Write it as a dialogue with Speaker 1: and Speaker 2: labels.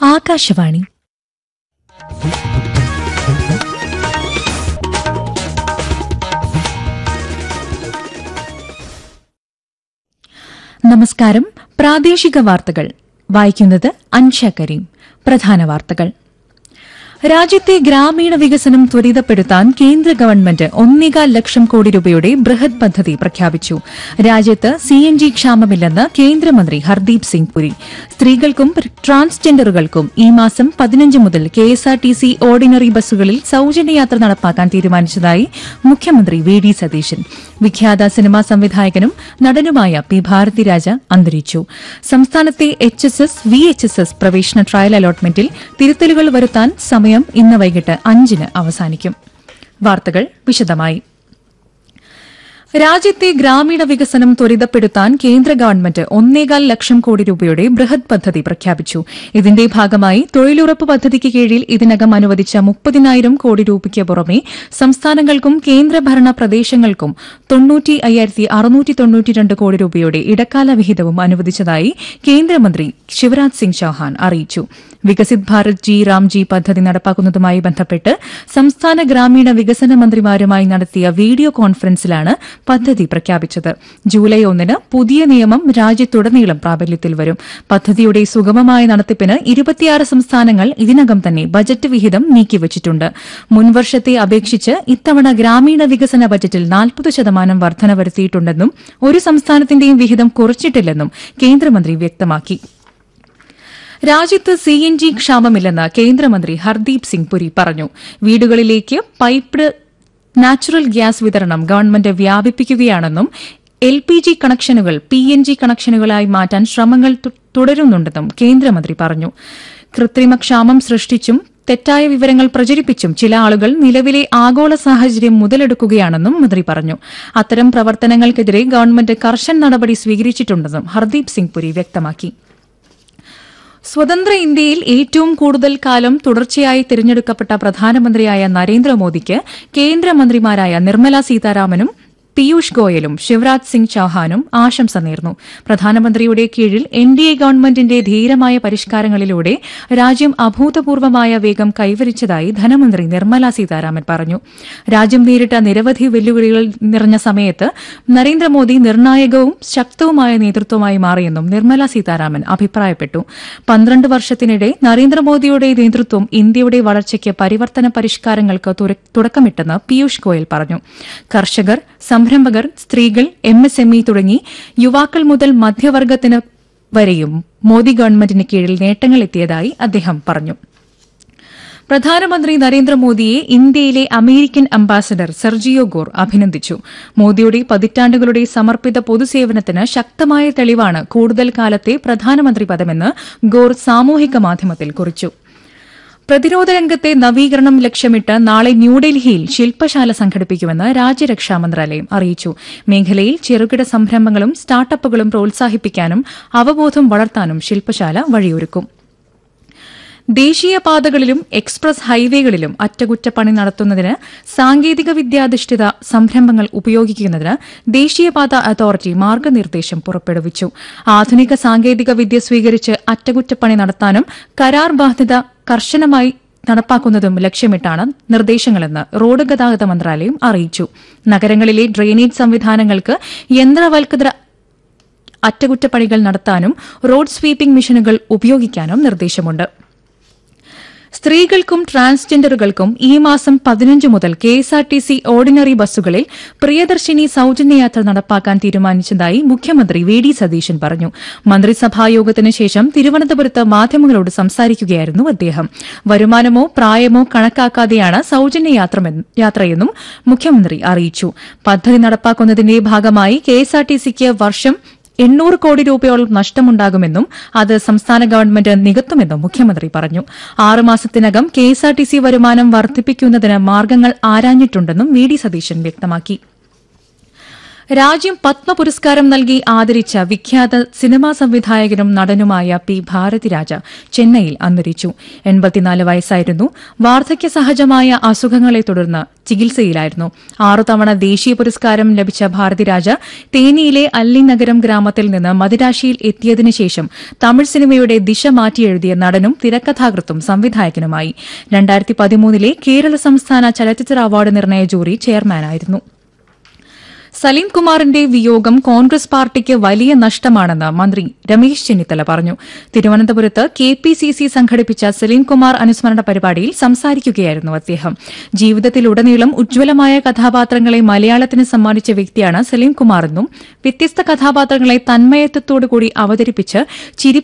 Speaker 1: ആകാശവാണി നമസ്കാരം പ്രാദേശിക വാർത്തകൾ വായിക്കുന്നത് അൻഷ കരീം പ്രധാന വാർത്തകൾ രാജ്യത്തെ ഗ്രാമീണ വികസനം ത്വരിതപ്പെടുത്താൻ കേന്ദ്ര ഗവൺമെന്റ് ഒന്നേകാൽ ലക്ഷം കോടി രൂപയുടെ ബൃഹത് പദ്ധതി പ്രഖ്യാപിച്ചു രാജ്യത്ത് സി എൻ ജി ക്ഷാമമില്ലെന്ന് കേന്ദ്രമന്ത്രി ഹർദീപ് സിംഗ് പുരി സ്ത്രീകൾക്കും ട്രാൻസ്ജെൻഡറുകൾക്കും ഈ മാസം പതിനഞ്ച് മുതൽ കെഎസ്ആർടിസി ഓർഡിനറി ബസ്സുകളിൽ സൌജന്യയാത്ര നടപ്പാക്കാൻ തീരുമാനിച്ചതായി മുഖ്യമന്ത്രി വി ഡി സതീശൻ വിഖ്യാത സിനിമാ സംവിധായകനും നടനുമായ പി ഭാരതിരാജ അന്തരിച്ചു സംസ്ഥാനത്തെ H S S V H S S പ്രവേശന ട്രയൽ അലോട്ട്മെന്റിൽ തിരുത്തലുകൾ വരുത്താൻ സമയം ഇന്ന് വൈകിട്ട് അഞ്ചിന് അവസാനിക്കും വാർത്തകൾ വിശദമായി രാജ്യത്തെ ഗ്രാമീണ വികസനം ത്വരിതപ്പെടുത്താൻ കേന്ദ്ര ഗവൺമെന്റ് ഒന്നേകാൽ ലക്ഷം കോടി രൂപയുടെ ബൃഹത് പദ്ധതി പ്രഖ്യാപിച്ചു ഇതിന്റെ ഭാഗമായി തൊഴിലുറപ്പ് പദ്ധതിക്ക് കീഴിൽ ഇതിനകം അനുവദിച്ച മുപ്പതിനായിരം കോടി രൂപയ്ക്ക് പുറമെ സംസ്ഥാനങ്ങൾക്കും കേന്ദ്രഭരണ പ്രദേശങ്ങൾക്കും തൊണ്ണൂറ്റി അയ്യായിരത്തി അറുന്നൂറ്റി തൊണ്ണൂറ്റിരണ്ട് കോടി രൂപയുടെ ഇടക്കാല വിഹിതവും അനുവദിച്ചതായി കേന്ദ്രമന്ത്രി ശിവരാജ് സിംഗ് ചൌഹാൻ അറിയിച്ചു വികസിത് ഭാരത് ജി റാംജി പദ്ധതി നടപ്പാക്കുന്നതുമായി ബന്ധപ്പെട്ട് സംസ്ഥാന ഗ്രാമീണ വികസന മന്ത്രിമാരുമായി നടത്തിയ വീഡിയോ കോൺഫറൻസിലാണ് പദ്ധതി പ്രഖ്യാപിച്ചത് ജൂലൈ ഒന്നിന് പുതിയ നിയമം രാജ്യത്തുടനീളം പ്രാബല്യത്തിൽ വരും പദ്ധതിയുടെ സുഗമമായ നടത്തിപ്പിന് ഇരുപത്തിയാറ് സംസ്ഥാനങ്ങൾ ഇതിനകം തന്നെ ബജറ്റ് വിഹിതം നീക്കിവച്ചിട്ടുണ്ട് മുൻവർഷത്തെ അപേക്ഷിച്ച് ഇത്തവണ ഗ്രാമീണ വികസന ബജറ്റിൽ നാൽപ്പത് ശതമാനം വർധന വരുത്തിയിട്ടുണ്ടെന്നും ഒരു സംസ്ഥാനത്തിന്റെയും വിഹിതം കുറച്ചിട്ടില്ലെന്നും കേന്ദ്രമന്ത്രി വ്യക്തമാക്കി രാജ്യത്ത് സി എൻ ജി ക്ഷാമമില്ലെന്ന് കേന്ദ്രമന്ത്രി ഹർദീപ് സിംഗ് പുരി പറഞ്ഞു വീടുകളിലേക്ക് പൈപ്ഡ് നാച്ചുറൽ ഗ്യാസ് വിതരണം ഗവൺമെന്റ് വ്യാപിപ്പിക്കുകയാണെന്നും എൽ പി ജി കണക്ഷനുകൾ പി എൻ ജി കണക്ഷനുകളായി മാറ്റാൻ ശ്രമങ്ങൾ തു- തുടരുന്നുണ്ടെന്നും കേന്ദ്രമന്ത്രി പറഞ്ഞു കൃത്രിമ ക്ഷാമം സൃഷ്ടിച്ചും തെറ്റായ വിവരങ്ങൾ പ്രചരിപ്പിച്ചും ചില ആളുകൾ നിലവിലെ ആഗോള സാഹചര്യം മുതലെടുക്കുകയാണെന്നും മന്ത്രി പറഞ്ഞു അത്തരം പ്രവർത്തനങ്ങൾക്കെതിരെ ഗവൺമെന്റ് കർശന നടപടി സ്വീകരിച്ചിട്ടുണ്ടെന്നും ഹർദീപ് സിംഗ് പുരി വ്യക്തമാക്കി സ്വതന്ത്ര ഇന്ത്യയിൽ ഏറ്റവും കൂടുതൽ കാലം തുടർച്ചയായി തിരഞ്ഞെടുക്കപ്പെട്ട പ്രധാനമന്ത്രിയായ നരേന്ദ്രമോദിക്ക് കേന്ദ്രമന്ത്രിമാരായ നിർമ്മല സീതാരാമനും പീയൂഷ് ഗോയലും ശിവരാജ് സിംഗ് ചൌഹാനും ആശംസ നേർന്നു പ്രധാനമന്ത്രിയുടെ കീഴിൽ എൻ ഡി എ ഗവൺമെന്റിന്റെ ധീരമായ പരിഷ്കാരങ്ങളിലൂടെ രാജ്യം അഭൂതപൂർവമായ വേഗം കൈവരിച്ചതായി ധനമന്ത്രി നിർമ്മല സീതാരാമൻ പറഞ്ഞു രാജ്യം നേരിട്ട നിരവധി വെല്ലുവിളികൾ നിറഞ്ഞ സമയത്ത് നരേന്ദ്രമോദി നിർണായകവും ശക്തവുമായ നേതൃത്വമായി മാറിയെന്നും നിർമ്മല സീതാരാമൻ അഭിപ്രായപ്പെട്ടു പന്ത്രണ്ട് വർഷത്തിനിടെ നരേന്ദ്രമോദിയുടെ നേതൃത്വം ഇന്ത്യയുടെ വളർച്ചയ്ക്ക് പരിവർത്തന പരിഷ്കാരങ്ങൾക്ക് തുര- തുടക്കമിട്ടെന്ന് പീയൂഷ് ഗോയൽ പറഞ്ഞു കർഷകർ സംരംഭകർ സ്ത്രീകൾ എം എസ് എം ഇ തുടങ്ങി യുവാക്കൾ മുതൽ മധ്യവർഗത്തിന് വരെയും മോദി ഗവൺമെന്റിന് കീഴിൽ നേട്ടങ്ങൾ എത്തിയതായി അദ്ദേഹം പറഞ്ഞു പ്രധാനമന്ത്രി നരേന്ദ്രമോദിയെ ഇന്ത്യയിലെ അമേരിക്കൻ അംബാസഡർ സെർജിയോ ഗോർ അഭിനന്ദിച്ചു മോദിയുടെ പതിറ്റാണ്ടുകളുടെ സമർപ്പിത പൊതുസേവനത്തിന് ശക്തമായ തെളിവാണ് കൂടുതൽ കാലത്തെ പ്രധാനമന്ത്രി പദമെന്ന് ഗോർ സാമൂഹിക മാധ്യമത്തിൽ കുറിച്ചു പ്രതിരോധ രംഗത്തെ നവീകരണം ലക്ഷ്യമിട്ട് നാളെ ന്യൂഡൽഹിയിൽ ശില്പശാല സംഘടിപ്പിക്കുമെന്ന് രാജ്യരക്ഷാ മന്ത്രാലയം അറിയിച്ചു മേഖലയിൽ ചെറുകിട സംരംഭങ്ങളും സ്റ്റാർട്ടപ്പുകളും പ്രോത്സാഹിപ്പിക്കാനും അവബോധം വളർത്താനും ശില്പശാല വഴിയൊരുക്കും ദേശീയപാതകളിലും എക്സ്പ്രസ് ഹൈവേകളിലും അറ്റകുറ്റപ്പണി നടത്തുന്നതിന് സാങ്കേതിക വിദ്യാധിഷ്ഠിത സംരംഭങ്ങൾ ഉപയോഗിക്കുന്നതിന് ദേശീയപാത അതോറിറ്റി മാർഗനിർദ്ദേശം പുറപ്പെടുവിച്ചു ആധുനിക സാങ്കേതിക വിദ്യ സ്വീകരിച്ച് അറ്റകുറ്റപ്പണി നടത്താനും കരാർ ബാധ്യത കർശനമായി നടപ്പാക്കുന്നതും ലക്ഷ്യമിട്ടാണ് നിർദ്ദേശങ്ങളെന്ന് റോഡ് ഗതാഗത മന്ത്രാലയം അറിയിച്ചു നഗരങ്ങളിലെ ഡ്രെയിനേജ് സംവിധാനങ്ങൾക്ക് യന്ത്രവൽകൃത അറ്റകുറ്റപ്പണികൾ നടത്താനും റോഡ് സ്വീപ്പിംഗ് മെഷീനുകൾ ഉപയോഗിക്കാനും നിർദ്ദേശമുണ്ട് സ്ത്രീകൾക്കും ട്രാൻസ്ജെൻഡറുകൾക്കും ഈ മാസം പതിനഞ്ച് മുതൽ കെഎസ്ആർടിസി ഓർഡിനറി ബസ്സുകളിൽ പ്രിയദർശിനി സൌജന്യയാത്ര നടപ്പാക്കാൻ തീരുമാനിച്ചതായി മുഖ്യമന്ത്രി വി ഡി സതീശൻ പറഞ്ഞു മന്ത്രിസഭായോഗത്തിന് ശേഷം തിരുവനന്തപുരത്ത് മാധ്യമങ്ങളോട് സംസാരിക്കുകയായിരുന്നു അദ്ദേഹം വരുമാനമോ പ്രായമോ കണക്കാക്കാതെയാണ് സൌജന്യ യാത്രമെന്ന്- യാത്രയെന്നും മുഖ്യമന്ത്രി അറിയിച്ചു പദ്ധതി നടപ്പാക്കുന്നതിന്റെ ഭാഗമായി കെഎസ്ആർടിസിക്ക് വർഷം എണ്ണൂറ് കോടി രൂപയോളം നഷ്ടമുണ്ടാകുമെന്നും അത് സംസ്ഥാന ഗവൺമെന്റ് നികത്തുമെന്നും മുഖ്യമന്ത്രി പറഞ്ഞു ആറ് മാസത്തിനകം കെഎസ്ആർടിസി വരുമാനം വർദ്ധിപ്പിക്കുന്നതിന് മാർഗങ്ങൾ ആരാഞ്ഞിട്ടുണ്ടെന്നും വി ഡി സതീശൻ വ്യക്തമാക്കി രാജ്യം പത്മ പുരസ്കാരം നൽകി ആദരിച്ച വിഖ്യാത സിനിമാ സംവിധായകനും നടനുമായ പി ഭാരതിരാജ ചെന്നൈയിൽ അന്തരിച്ചു എൺപത്തിനാല് വയസ്സായിരുന്നു വാർദ്ധക്യ സഹജമായ അസുഖങ്ങളെ തുടർന്ന് ചികിത്സയിലായിരുന്നു ആറു തവണ ദേശീയ പുരസ്കാരം ലഭിച്ച ഭാരതിരാജ തേനിയിലെ അല്ലിനഗരം ഗ്രാമത്തിൽ നിന്ന് മദിരാശിയിൽ എത്തിയതിനു ശേഷം തമിഴ് സിനിമയുടെ ദിശ മാറ്റിയെഴുതിയ നടനും തിരക്കഥാകൃത്തും സംവിധായകനുമായി രണ്ടായിരത്തി പതിമൂന്നിലെ കേരള സംസ്ഥാന ചലച്ചിത്ര അവാർഡ് നിർണയ ജൂറി ചെയർമാനായിരുന്നു സലീം കുമാറിന്റെ വിയോഗം കോൺഗ്രസ് പാർട്ടിക്ക് വലിയ നഷ്ടമാണെന്ന് മന്ത്രി രമേശ് ചെന്നിത്തല പറഞ്ഞു തിരുവനന്തപുരത്ത് കെ പി സി സി സംഘടിപ്പിച്ച സലീം കുമാർ അനുസ്മരണ പരിപാടിയിൽ സംസാരിക്കുകയായിരുന്നു അദ്ദേഹം ജീവിതത്തിലുടനീളം ഉജ്ജ്വലമായ കഥാപാത്രങ്ങളെ മലയാളത്തിന് സമ്മാനിച്ച വ്യക്തിയാണ് സലീം കുമാറെന്നും വ്യത്യസ്ത കഥാപാത്രങ്ങളെ തന്മയത്വത്തോടുകൂടി അവതരിപ്പിച്ച് ചിരി